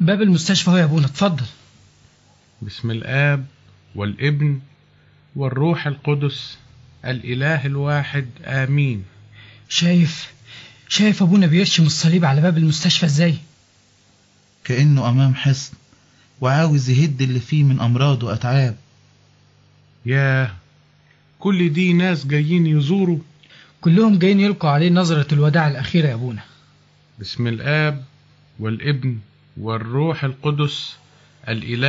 باب المستشفى هو يا ابونا اتفضل بسم الآب والابن والروح القدس الإله الواحد آمين شايف شايف ابونا بيرشم الصليب على باب المستشفى ازاي كأنه أمام حصن وعاوز يهد اللي فيه من أمراض وأتعاب ياه كل دي ناس جايين يزوروا كلهم جايين يلقوا عليه نظرة الوداع الأخيرة يا ابونا بسم الآب والابن والروح القدس الإله